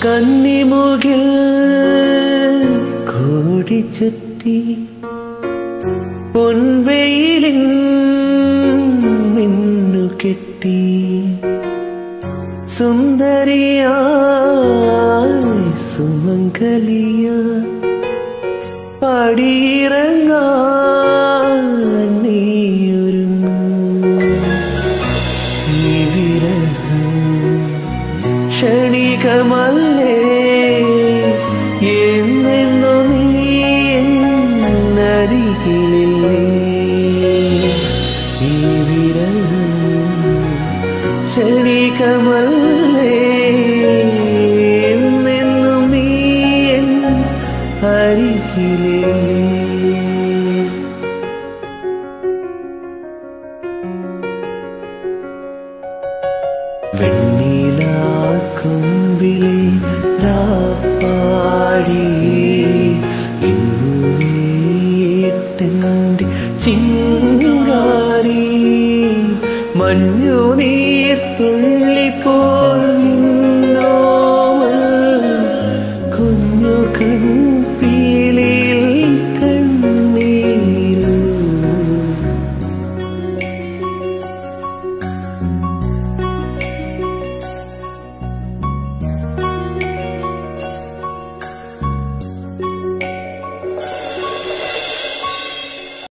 കന്നിമുകിൽ കോടി ചുറ്റി പൊൻവെയിലിൻ മിന്നു കെട്ടി സുന്ദരിയായി സുമംഗലിയ പടിയിറങ്ങാൻ നീയൊരുങ്ങൂ ഈ വിരഹം ക്ഷണികമല്ലേ എന്നെന്നു നീ എന്നരികിലില്ലേ ഈ വിരഹം ക്ഷണികമല്ലേ എന്നെന്നു നീ എൻ അരികിലില്ലേ വെണ്ണിലാക്കുമ്പിലെ പാടി ഇന്നുയേട്ടൻ്റെ ചിങ്കാരി മഞ്ഞു